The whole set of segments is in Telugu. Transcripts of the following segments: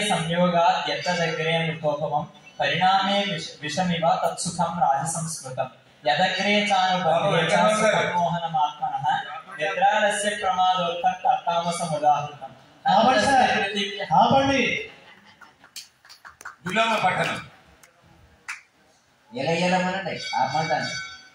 సంయోగాత్ యత్తదగ్రే మృతోపమం పరిణామే విష విషమివ తత్సుఖం రాజసంస్కృతం యదగ్రే చానుబంధే చ సుఖమోహనమాత్మనః నిద్రాలస్య ప్రమాదోత్తం తత్తామసముదాహృతం ఆపండి సార్. ఆపండి విలోమ పట్టణం ఎలా ఎలమనండి ఆపమంటాను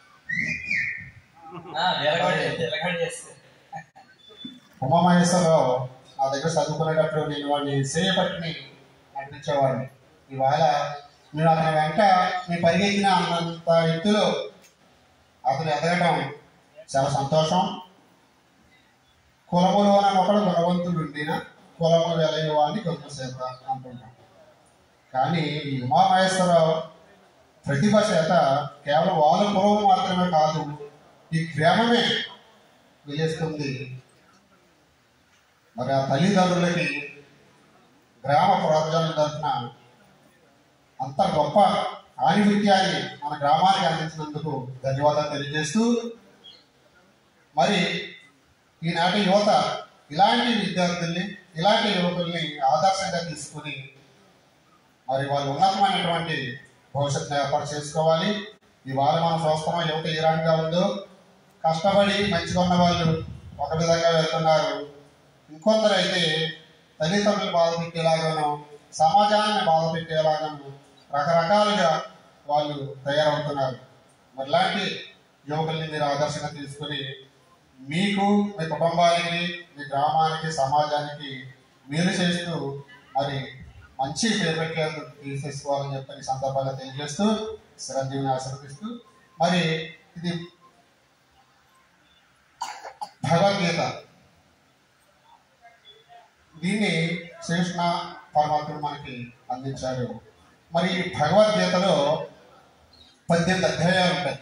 వెలగడి వెలగడి చేస్తే ఉమామహేశ్వరరావు నా దగ్గర చదువుకునేటప్పుడు నేను వాడిని సేయపట్టిని నడిపించేవాడిని ఇవాళ నేను అతని వెంట నేను పరిగెత్తిన అన్నంత ఎత్తులో అతను ఎదగటం చాలా సంతోషం కులములు అని ఒకడు గుణవంతుడు ఉండిన కులము వెలయ వాడిని గొప్పసేత అంటుంటాం కానీ ఈ ఉమామహేశ్వరరావు ప్రతిభ చేత కేవలం వాళ్ళ కులం మాత్రమే కాదు ఈ గ్రామమే వెలిస్తుంది మరి ఆ తల్లిదండ్రులకి గ్రామ ప్రజల తరఫున అంత గొప్ప ఆధిపత్యాన్ని మన గ్రామానికి అందించినందుకు ధన్యవాదాలు తెలియజేస్తూ మరి ఈనాటి యువత ఇలాంటి విద్యార్థుల్ని ఇలాంటి యువకుల్ని ఆదర్శంగా తీసుకుని మరి వాళ్ళు ఉన్నతమైనటువంటి భవిష్యత్తును ఏర్పాటు చేసుకోవాలి ఇవాళ మనం చూస్తున్నాం యువత ఏ రకంగా ఉందో కష్టపడి మంచిగా ఉన్న వాళ్ళు ఒక విధంగా వెళ్తున్నారు ఇంకొందరు అయితే తల్లిదండ్రులు బాధ పెట్టేలాగాను సమాజాన్ని బాధ పెట్టేలాగాను రకరకాలుగా వాళ్ళు తయారవుతున్నారు మరి ఇలాంటి యువకుల్ని మీరు ఆదర్శంగా తీసుకుని మీకు మీ కుటుంబానికి మీ గ్రామానికి సమాజానికి మేలు చేస్తూ మరి మంచి పేరు తీసేసుకోవాలని చెప్పి ఈ సందర్భంగా తెలియజేస్తూ చిరంజీవిని ఆశీర్వదిస్తూ మరి ఇది భగవద్గీత దీన్ని శ్రీకృష్ణ పరమాత్ముడు మనకి అందించారు మరి ఈ భగవద్గీతలో పద్దెనిమిది అధ్యాయాలు ఉంటాయి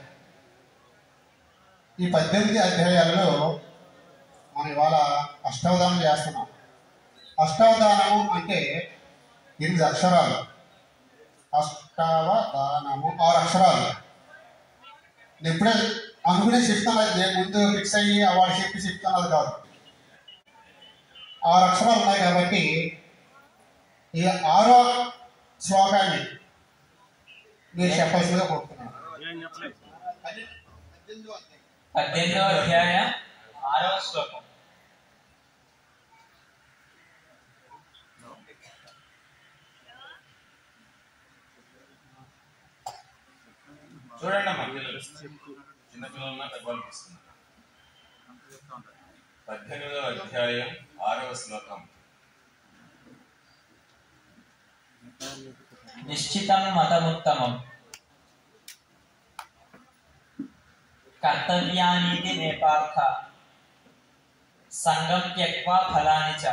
ఈ పద్దెనిమిది అధ్యాయాలలో మనం ఇవాళ అష్టావధానం చేస్తున్నాం అష్టావధానము అంటే ఎనిమిది అక్షరాలు అష్టావధానము ఆరు అక్షరాలు నేను ఇప్పుడే అనుకునే చెప్తాను అది నేను ముందు ఫిక్స్ అయ్యి అవార్డు చెప్పి చెప్తాను అది కాదు ఆరు అక్షరాలు ఉన్నాయి కాబట్టి ఈ ఆరో శ్లోకాన్ని మీరు చెప్పాల్సిందిగా కోరుతున్నాను పద్దెనిమిదవ అధ్యాయం ఆరవ శ్లోకం చూడండి అమ్మా పిల్లలు చిన్నపిల్లలన్నా పెద్దవాళ్ళకి ఇస్తున్నారు పద్దెనిమిదవ అధ్యాయం ఆరవ శ్లోకం నిశ్చితం మతముత్తమం కర్తవ్యానీతి నేపార్థ సంగం త్యక్వా ఫలాని చ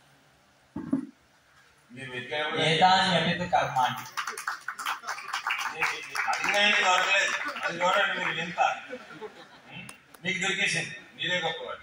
మీరు వెతికేటప్పుడు ఏతాన్యపితు కర్మాణి అడిగినవి దొరకలేదు అది చూడండి మీరు వింత ఉం? మీకు దొరికేసింది మీరే గొప్పవాడు